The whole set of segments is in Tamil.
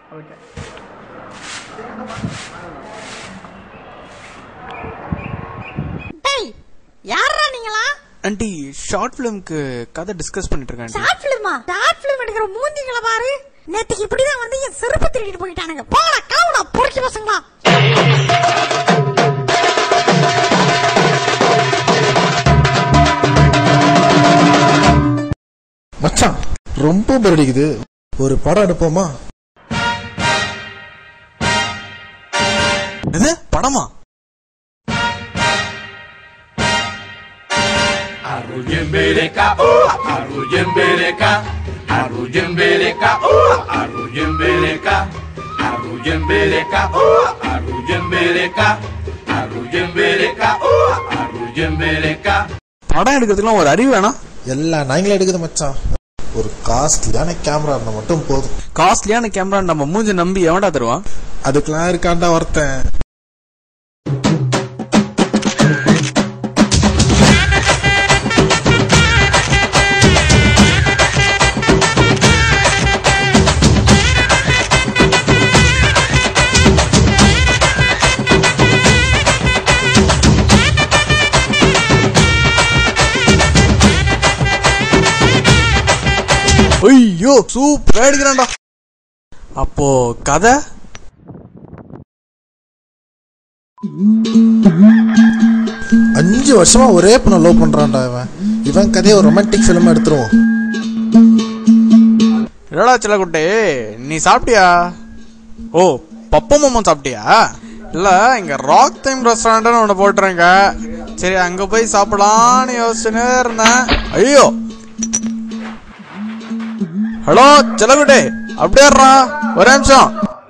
ஓகே டேய் யாரா நீங்களா ஆண்டி ஷார்ட் ஃபிலிம்க்கு கதை டிஸ்கஸ் பண்ணிட்டு இருக்கேன் ஆண்டி ஷார்ட் பிலிமா ஷார்ட் பிலிம் எடுக்கிற மூஞ்சிங்களை பாரு நேத்துக்கு இப்படிதான் வந்து என் செருப்பு திருடிட்டு போயிட்டானுங்க போடா காவுடா பொறுக்கி பசங்களா மச்சான் ரொம்ப போர் அடிக்குது ஒரு படம் எடுப்போமா இது படமா Arruyembeleca, oh, arruyembeleca, arruyembeleca, oh, arruyembeleca, arruyembeleca, oh, arruyembeleca, arruyembeleca, oh, arruyembeleca. படம் எடுக்கிறதுக்குலாம் ஒரு அறிவு வேணாம் எல்லா நாய்களும் எடுக்குது மச்சான் ஒரு காஸ்ட்லியான கேமரா இருந்தா மட்டும் போதும் காஸ்ட்லியான கேமரா நம்ம மூஞ்சி நம்பி எவன்டா தருவான் அதுக்கெல்லாம் இருக்காண்டா ஒருத்தன் ஐயோ சூப்பரா எடுக்கிறான்டா அப்போ கதை அஞ்சு வருஷமா ஒரே பொண்ணை லவ் பண்றான்டா இவன் இவன் கதையை ஒரு ரொமான்டிக் ஃபிலிம் எடுத்துருவோம் என்னடா செல்லக்குட்டி நீ சாப்பிட்டியா ஓ பப்ப மோமோ சாப்பிட்டியா இல்ல இங்க ராக் டைம் ரெஸ்டாரண்ட்னு ஒன்று போட்டுருங்க சரி அங்க போய் சாப்பிடலான்னு யோசிச்சுனே இருந்தேன் ஐயோ ஹலோ செல்லக்குட்டி அப்படியே இருடா. ஒரே நிமிஷம்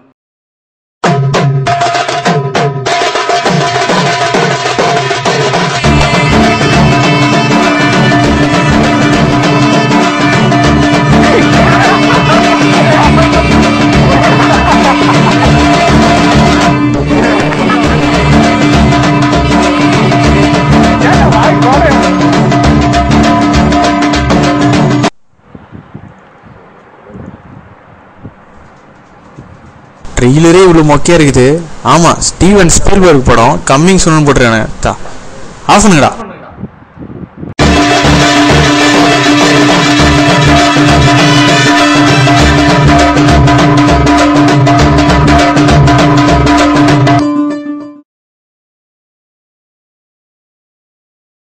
ட்ரெய்லரே இவ்வளோ மொக்கையா இருக்குது ஆமா ஸ்டீவன் ஸ்பீல்பர்க் படம் கம்மிங் சூன் போட்டுருக்கானே தா ஆஃப் பண்ணுங்கடா